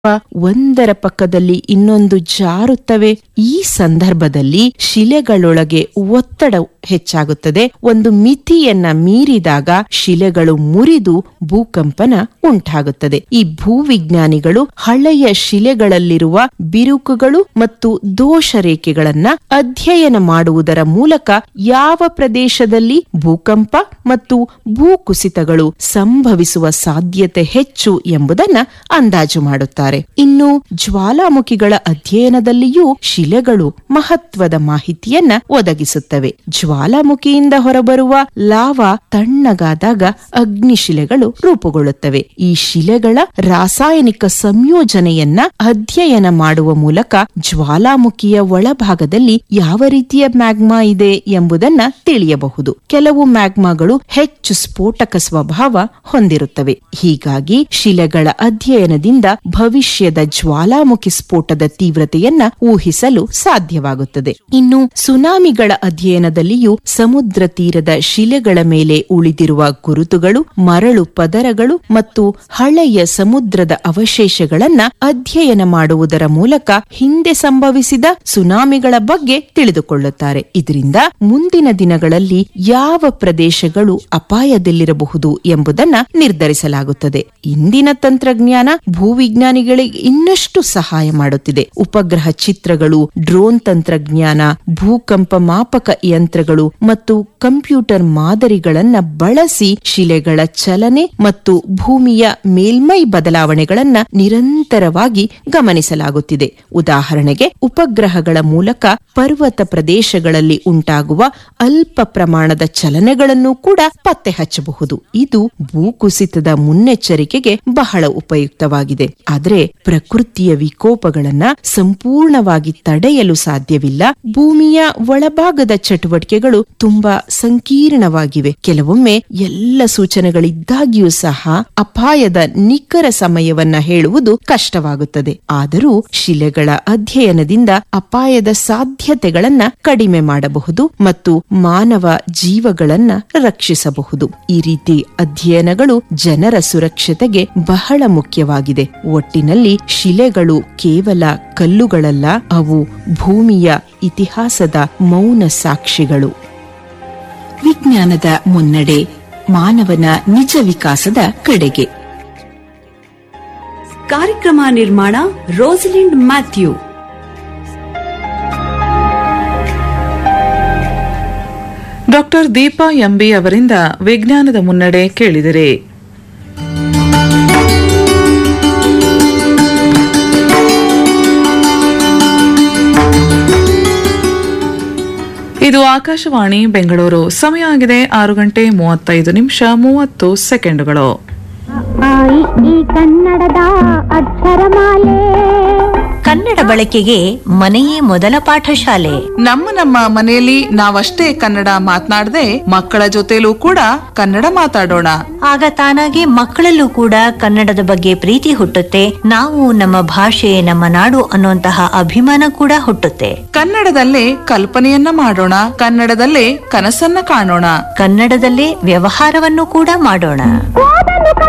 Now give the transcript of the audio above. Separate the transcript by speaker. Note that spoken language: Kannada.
Speaker 1: ಒಂದರ ಪಕ್ಕದಲ್ಲಿ ಇನ್ನೊಂದು ಜಾರುತ್ತವೆ ಈ ಸಂದರ್ಭದಲ್ಲಿ ಶಿಲೆಗಳೊಳಗೆ ಒತ್ತಡ ಹೆಚ್ಚಾಗುತ್ತದೆ ಒಂದು ಮಿತಿಯನ್ನ ಮೀರಿದಾಗ ಶಿಲೆಗಳು ಮುರಿದು ಭೂಕಂಪನ ಉಂಟಾಗುತ್ತದೆ ಈ ಭೂವಿಜ್ಞಾನಿಗಳು ಹಳೆಯ ಶಿಲೆಗಳಲ್ಲಿರುವ ಬಿರುಕುಗಳು ಮತ್ತು ದೋಷ ರೇಖೆಗಳನ್ನ ಅಧ್ಯಯನ ಮಾಡುವುದರ ಮೂಲಕ ಯಾವ ಪ್ರದೇಶದಲ್ಲಿ ಭೂಕಂಪ ಮತ್ತು ಭೂಕುಸಿತಗಳು ಸಂಭವಿಸುವ ಸಾಧ್ಯತೆ ಹೆಚ್ಚು ಎಂಬುದನ್ನ ಅಂದಾಜು ಮಾಡುತ್ತಾರೆ ಇನ್ನು ಜ್ವಾಲಾಮುಖಿಗಳ ಅಧ್ಯಯನದಲ್ಲಿಯೂ ಶಿಲೆಗಳು ಮಹತ್ವದ ಮಾಹಿತಿಯನ್ನ ಒದಗಿಸುತ್ತವೆ ಜ್ವಾಲಾಮುಖಿಯಿಂದ ಹೊರಬರುವ ಲಾವಾ ತಣ್ಣಗಾದಾಗ ಅಗ್ನಿಶಿಲೆಗಳು ರೂಪುಗೊಳ್ಳುತ್ತವೆ ಈ ಶಿಲೆಗಳ ರಾಸಾಯನಿಕ ಸಂಯೋಜನೆಯನ್ನ ಅಧ್ಯಯನ ಮಾಡುವ ಮೂಲಕ ಜ್ವಾಲಾಮುಖಿಯ ಒಳಭಾಗದಲ್ಲಿ ಯಾವ ರೀತಿಯ ಮ್ಯಾಗ್ಮಾ ಇದೆ ಎಂಬುದನ್ನ ತಿಳಿಯಬಹುದು ಕೆಲವು ಮ್ಯಾಗ್ಮಾಗಳು ಹೆಚ್ಚು ಸ್ಫೋಟಕ ಸ್ವಭಾವ ಹೊಂದಿರುತ್ತವೆ ಹೀಗಾಗಿ ಶಿಲೆಗಳ ಅಧ್ಯಯನದಿಂದ ಭವಿಷ್ಯದ ಜ್ವಾಲಾಮುಖಿ ಸ್ಫೋಟದ ತೀವ್ರತೆಯನ್ನ ಊಹಿಸಲು ಸಾಧ್ಯವಾಗುತ್ತದೆ ಇನ್ನು ಸುನಾಮಿಗಳ ಅಧ್ಯಯನದಲ್ಲಿಯೂ ಸಮುದ್ರ ತೀರದ ಶಿಲೆಗಳ ಮೇಲೆ ಉಳಿದಿರುವ ಗುರುತುಗಳು ಮರಳು ಪದರಗಳು ಮತ್ತು ಹಳೆಯ ಸಮುದ್ರದ ಅವಶೇಷಗಳನ್ನ ಅಧ್ಯಯನ ಮಾಡುವುದರ ಮೂಲಕ ಹಿಂದೆ ಸಂಭವಿಸಿದ ಸುನಾಮಿಗಳ ಬಗ್ಗೆ ತಿಳಿದುಕೊಳ್ಳುತ್ತಾರೆ ಇದರಿಂದ ಮುಂದಿನ ದಿನಗಳಲ್ಲಿ ಯಾವ ಪ್ರದೇಶಗಳು ಅಪಾಯದಲ್ಲಿರಬಹುದು ಎಂಬುದನ್ನ ನಿರ್ಧರಿಸಲಾಗುತ್ತದೆ ಇಂದಿನ ತಂತ್ರಜ್ಞಾನ ಭೂವಿಜ್ಞಾನಿಗಳಿಗೆ ಇನ್ನಷ್ಟು ಸಹಾಯ ಮಾಡುತ್ತಿದೆ ಉಪಗ್ರಹ ಚಿತ್ರಗಳು ಡ್ರೋನ್ ತಂತ್ರಜ್ಞಾನ ಭೂಕಂಪ ಮಾಪಕ ಯಂತ್ರಗಳು ಮತ್ತು ಕಂಪ್ಯೂಟರ್ ಮಾದರಿಗಳನ್ನ ಬಳಸಿ ಶಿಲೆಗಳ ಚಲನೆ ಮತ್ತು ಭೂಮಿಯ ಮೇಲ್ಮೈ ಬದಲಾವಣೆಗಳನ್ನ ನಿರಂತರವಾಗಿ ಗಮನಿಸಲಾಗುತ್ತಿದೆ ಉದಾಹರಣೆಗೆ ಉಪಗ್ರಹಗಳ ಮೂಲಕ ಪರ್ವತ ಪ್ರದೇಶಗಳಲ್ಲಿ ಉಂಟಾಗುವ ಅಲ್ಪ ಪ್ರಮಾಣದ ಚಲನೆಗಳನ್ನು ಕೂಡ ಪತ್ತೆ ಹಚ್ಚಬಹುದು ಇದು ಭೂಕುಸಿತದ ಮುನ್ನೆಚ್ಚರಿಕೆಗೆ ಬಹಳ ಉಪಯುಕ್ತವಾಗಿದೆ ಆದರೆ ಪ್ರಕೃತಿಯ ವಿಕೋಪಗಳನ್ನ ಸಂಪೂರ್ಣವಾಗಿ ತಡೆಯಲು ಸಾಧ್ಯವಿಲ್ಲ ಭೂಮಿಯ ಒಳಭಾಗದ ಚಟುವಟಿಕೆಗಳು ತುಂಬಾ ಸಂಕೀರ್ಣವಾಗಿವೆ ಕೆಲವೊಮ್ಮೆ ಎಲ್ಲ ಸೂಚನೆಗಳಿದ್ದಾಗಿಯೂ ಸಹ ಅಪಾಯದ ನಿಖರ ಸಮಯವನ್ನ ಹೇಳುವುದು ಕಷ್ಟವಾಗುತ್ತದೆ ಆದರೂ ಶಿಲೆಗಳ ಅಧ್ಯಯನದಿಂದ ಅಪಾಯದ ಸಾಧ್ಯತೆಗಳನ್ನ ಕಡಿಮೆ ಮಾಡಬಹುದು ಮತ್ತು ಮಾನವ ಜೀವಗಳನ್ನ ರಕ್ಷಿಸಬಹುದು ಈ ರೀತಿ ಅಧ್ಯಯನಗಳು ಜನರ ಸುರಕ್ಷತೆಗೆ ಬಹಳ ಮುಖ್ಯವಾಗಿದೆ ಒಟ್ಟಿನಲ್ಲಿ ಶಿಲೆಗಳು ಕೇವಲ ಕಲ್ಲುಗಳಲ್ಲ ಅವು ಭೂಮಿಯ ಇತಿಹಾಸದ ಮೌನ ಸಾಕ್ಷಿಗಳು ವಿಜ್ಞಾನದ ಮುನ್ನಡೆ ಮಾನವನ ನಿಜ ವಿಕಾಸದ ಕಡೆಗೆ
Speaker 2: ಕಾರ್ಯಕ್ರಮ ನಿರ್ಮಾಣ Rosalind Mathew
Speaker 3: doctor Deepa MB ಅವರಿಂದ ವಿಜ್ಞಾನದ ಮುನ್ನಡೆ ಕೇಳಿದರೆ ಇದು ಆಕಾಶವಾಣಿ ಬೆಂಗಳೂರು ಸಮಯ ಆಗಿದೆ ಆರು ಗಂಟೆ ಮೂವತ್ತೈದು ನಿಮಿಷ ಮೂವತ್ತು ಸೆಕೆಂಡುಗಳು
Speaker 4: ಆಯಿ ಈ ಕನ್ನಡದ ಅಕ್ಷರಮಾಲೆ
Speaker 5: ಕನ್ನಡ ಬಳಕೆಗೆ ಮನೆಯೇ ಮೊದಲ ಪಾಠಶಾಲೆ
Speaker 3: ನಮ್ಮ ನಮ್ಮ ಮನೆಯಲ್ಲಿ ನಾವಷ್ಟೇ ಕನ್ನಡ ಮಾತನಾಡದೆ ಮಕ್ಕಳ ಜೊತೆಲೂ ಕೂಡ ಕನ್ನಡ ಮಾತಾಡೋಣ
Speaker 5: ಆಗ ತಾನಾಗೆ ಮಕ್ಕಳಲ್ಲೂ ಕೂಡ ಕನ್ನಡದ ಬಗ್ಗೆ ಪ್ರೀತಿ ಹುಟ್ಟುತ್ತೆ ನಾವು ನಮ್ಮ ಭಾಷೆ ನಮ್ಮ ನಾಡು ಅನ್ನುವಂತಹ ಅಭಿಮಾನ ಕೂಡ ಹುಟ್ಟುತ್ತೆ
Speaker 3: ಕನ್ನಡದಲ್ಲೇ ಕಲ್ಪನೆಯನ್ನ ಮಾಡೋಣ ಕನ್ನಡದಲ್ಲೇ ಕನಸನ್ನ ಕಾಣೋಣ
Speaker 5: ಕನ್ನಡದಲ್ಲೇ ವ್ಯವಹಾರವನ್ನು ಕೂಡ ಮಾಡೋಣ
Speaker 4: ಓದಲು